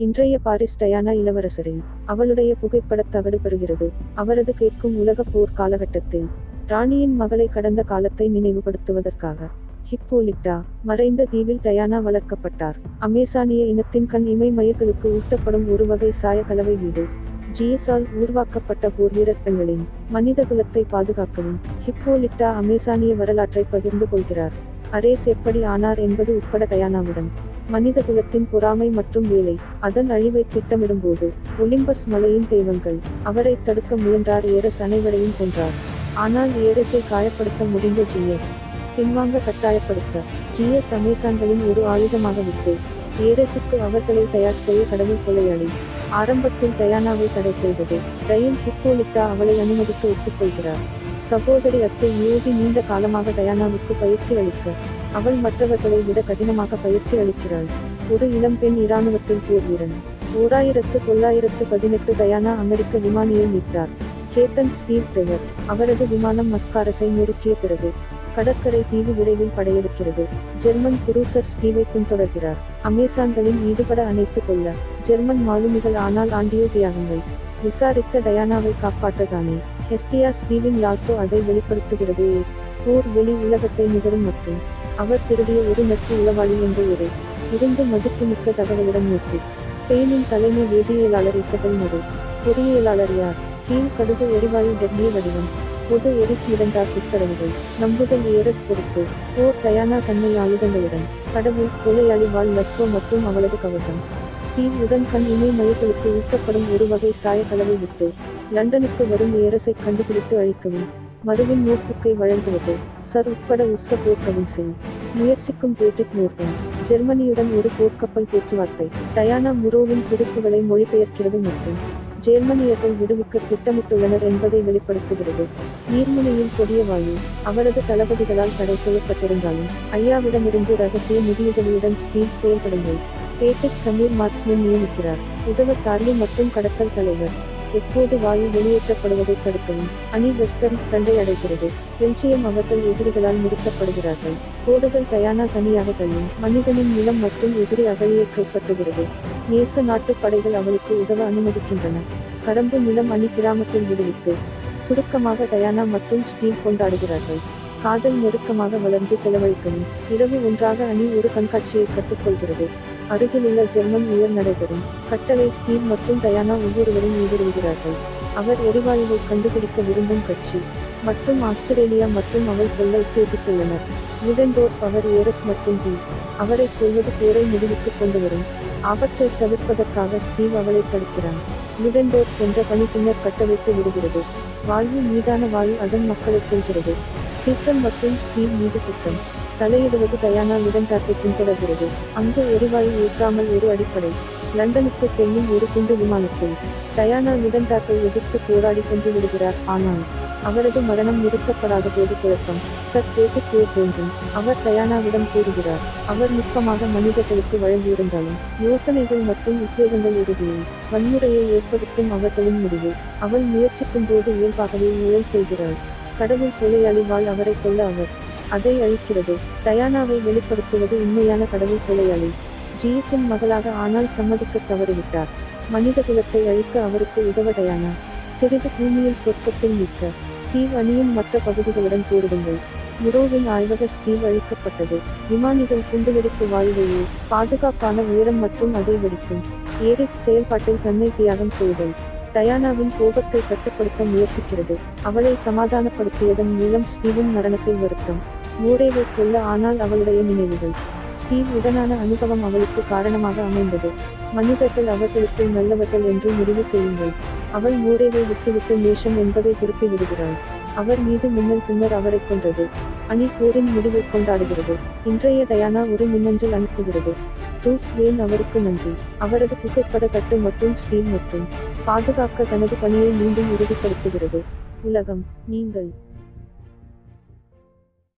இன்றைய Paris Diana இளவரசரின் அவளுடைய புகைப்படத் தகடு பெறுகிறது அவரது கேட்கும் உலக போர் காலகட்டத்தில் ராணியின் மகளை கடந்த காலத்தை நினைவுபடுத்துவதற்காக ஹிப்போலிட்டா மறைந்த தீவில் டயானா வளர்க்கப்பட்டார் அமேசானிய இனத்தின் கண் இமை மையங்களுக்கு ஊட்டப்படும் ஒரு வகை சாய கலவை வீடு ஜிஎஸால் உருவாக்கப்பட்ட போர் வீரர் பெண்களின் மனித குலத்தை பாதுகாக்கவும் ஹிப்போலிட்டா அமேசானிய வரலாற்றை பகிர்ந்து கொள்கிறார் அரேஸ் எப்படி ஆனார் என்பது உட்பட டயானாவுடன் மனித குலத்தின் பொறாமை மற்றும் வேலை அதன் அழிவை திட்டமிடும்போது ஒலிம்பஸ் மலையின் தெய்வங்கள் அவரை தடுக்க முயன்றார் ஏரஸ் அனைவரையும் கொன்றார் ஆனால் ஏரஸை காயப்படுத்த முடிந்த ஜிஎஸ் பின்வாங்க கட்டாயப்படுத்த ஜிஎஸ் அமேசான்களின் ஒரு ஆயுதமாக விட்டு ஏரஸுக்கு அவர்களை தயார் செய்ய கடவுள் கொலையாளி ஆரம்பத்தில் டயானாவை தடை செய்தது ரயில் ஹிப்போலிட்டா அவளை அனுமதிக்க ஒப்புக்கொள்கிறார் சகோதரி அத்தை நியோகி நீண்ட காலமாக டயானாவுக்கு பயிற்சி அளிக்க அவள் மற்றவர்களை விட கடினமாக பயிற்சி அளிக்கிறாள் ஒரு இளம்பெண் இராணுவத்தில் போர் வீரன் ஓராயிரத்து தொள்ளாயிரத்து பதினெட்டு டயானா அமெரிக்க விமானியை மீட்டார் கேட்டன் ஸ்டீவ் ட்ரெவர் அவரது விமானம் மஸ்காரஸை நொறுக்கிய பிறகு கடற்கரை தீவு விரைவில் படையெடுக்கிறது ஜெர்மன் குரூசர் ஸ்டீவை பின்தொடர்கிறார் அமேசான்களின் ஈடுபட அணைத்துக் கொள்ள ஜெர்மன் மாலுமிகள் ஆனால் ஆண்டியோ தியாகங்கள் விசாரித்த டயானாவை காப்பாற்றதானே ஹெஸ்டியா ஸ்டீவின் லாசோ அதை வெளிப்படுத்துகிறது போர் வெளி உலகத்தை நிகரும் மற்றும் அவர் திருடிய ஒரு நட்பு உளவாளி என்று ஒரு இருந்து மதிப்புமிக்க தகவலுடன் நோக்கி ஸ்பெயினின் தலைமை வேதியியலாளர் இசபெல் மறு பொறியியலாளர் யார் கீழ் கடுகு எரிவாயு டெட்லிய வடிவம் பொது எரிச் இரண்டார் உத்தரவுகள் நம்புதல் ஏரஸ் பொறுப்பு போர் டயானா தன்னை ஆயுதங்களுடன் கடவுள் கொலையாளி வாள் லஸ்ஸோ மற்றும் அவளது கவசம் ஸ்டீவ் உடன் கண் இமை மையங்களுக்கு ஊட்டப்படும் ஒரு வகை சாய கலவை விட்டு லண்டனுக்கு வரும் ஏரஸை கண்டுபிடித்து அழிக்கவும் மருவின் நோட்புக்கை வழங்குவது சர் உட்பட உஸ்ஸ போர்க்கவின் சிங் முயற்சிக்கும் பேட்டிக் மோர்கன் ஜெர்மனியுடன் ஒரு போர்க்கப்பல் பேச்சுவார்த்தை டயானா முரோவின் குறிப்புகளை மொழிபெயர்க்கிறது மற்றும் ஜெர்மனியர்கள் விடுவிக்க திட்டமிட்டுள்ளனர் என்பதை வெளிப்படுத்துகிறது நீர்முனையில் கொடிய வாயு அவரது தளபதிகளால் தடை செய்யப்பட்டிருந்தாலும் ஐயாவிடமிருந்து ரகசிய நிதியுதவியுடன் ஸ்பீட் செயல்படுங்கள் பேட்டிக் சமீர் மார்க்ஸ்மன் நியமிக்கிறார் உதவ சார்லி மற்றும் கடத்தல் தலைவர் எப்போது வாயு வெளியேற்றப்படுவதை தடுக்கவும் அணி வெஸ்டர்ன் ஃப்ரண்டை அடைகிறது பெல்ஜியம் அவர்கள் எதிரிகளால் நிறுத்தப்படுகிறார்கள் கோடுகள் டயானா தனியாக தள்ளும் மனிதனின் நிலம் மற்றும் எதிரி அகழியை கைப்பற்றுகிறது நேச நாட்டு படைகள் அவளுக்கு உதவ அனுமதிக்கின்றன கரம்பு நிலம் அணி கிராமத்தில் விடுவித்து சுருக்கமாக டயானா மற்றும் ஸ்டீவ் கொண்டாடுகிறார்கள் காதல் நெருக்கமாக வளர்ந்து செலவழிக்கவும் இரவு ஒன்றாக அணி ஒரு கண்காட்சியை கற்றுக்கொள்கிறது அருகிலுள்ள ஜெர்மன் உயர் நடைபெறும் கட்டளை ஸ்டீவ் மற்றும் டயானா ஒவ்வொருவரும் ஈடுபடுகிறார்கள் அவர் எரிவாயுவை கண்டுபிடிக்க விரும்பும் கட்சி மற்றும் ஆஸ்திரேலியா மற்றும் அவள் கொல்ல உத்தேசித்துள்ளனர் லிடன்டோர்ஃப் அவர் ஏரஸ் மற்றும் டி அவரை கொல்வது போரை முடிவுக்கு கொண்டு வரும் ஆபத்தை தவிர்ப்பதற்காக ஸ்டீவ் அவளை தடுக்கிறான் லிடன்டோர்ஃப் என்ற பணி பின்னர் கட்டவிழ்த்து விடுகிறது வாயு மீதான வாயு அதன் மக்களை கொள்கிறது சீற்றம் மற்றும் ஸ்டீவ் மீது குற்றம் தலையிடுவது டயானா லிடன்டார்க்கை பின்தொடர்கிறது அங்கு எரிவாயு ஏற்றாமல் ஒரு அடிப்படை லண்டனுக்கு செல்லும் ஒரு குண்டு விமானத்தில் டயானா லிடன்டார்க்கை எதிர்த்து போராடி கொண்டு விடுகிறார் ஆனால் அவரது மரணம் நிறுத்தப்படாத போது குழப்பம் சர் பேட்டிக் போர் வேண்டும் அவர் டயானாவிடம் கூறுகிறார் அவர் நுட்பமாக மனிதர்களுக்கு வழங்கியிருந்தாலும் யோசனைகள் மற்றும் உத்வேகங்கள் இறுதியில் வன்முறையை ஏற்படுத்தும் அவர்களின் முடிவு அவள் முயற்சிக்கும் போது இயல்பாகவே ஊழல் செய்கிறாள் கடவுள் கொலையாளி வாழ் அவரை கொல்ல அவர் அதை அழிக்கிறது டயானாவை வெளிப்படுத்துவது உண்மையான கடவுள் கொலையாளி ஜீசன் மகளாக ஆனால் சம்மதிக்க தவறிவிட்டார் மனித குலத்தை அழிக்க அவருக்கு உதவ டயானா சிறிது பூமியில் சொர்க்கத்தில் நிற்க ஸ்டீவ் அணியின் மற்ற பகுதிகளுடன் போரிடுங்கள் முரோவின் ஆய்வக ஸ்டீவ் அழிக்கப்பட்டது விமானிகள் குண்டுவெடிப்பு வாயுவையே பாதுகாப்பான உயரம் மற்றும் அதை வெடிக்கும் ஏரிஸ் செயல்பாட்டில் தன்னை தியாகம் செய்தல் டயானாவின் கோபத்தை கட்டுப்படுத்த முயற்சிக்கிறது அவளை சமாதானப்படுத்தியதன் மூலம் ஸ்டீவின் மரணத்தை வருத்தம் மூரேவை கொல்ல ஆனால் அவளுடைய நினைவுகள் ஸ்டீவ் உடனான அனுபவம் அவளுக்கு காரணமாக அமைந்தது மனிதர்கள் அவர்களுக்குள் நல்லவர்கள் என்று முடிவு செய்யுங்கள் அவள் மூரேவை விட்டுவிட்டு நேஷம் என்பதை திருப்பி விடுகிறாள் அவர் மீது மின்னல் பின்னர் அவரை கொன்றது அணி போரின் முடிவை கொண்டாடுகிறது இன்றைய டயானா ஒரு மின்னஞ்சல் அனுப்புகிறது ட்ரூஸ் வேன் அவருக்கு நன்றி அவரது புகைப்பட தட்டு மற்றும் ஸ்டீவ் மற்றும் பாதுகாக்க தனது பணியை மீண்டும் உறுதிப்படுத்துகிறது உலகம் நீங்கள்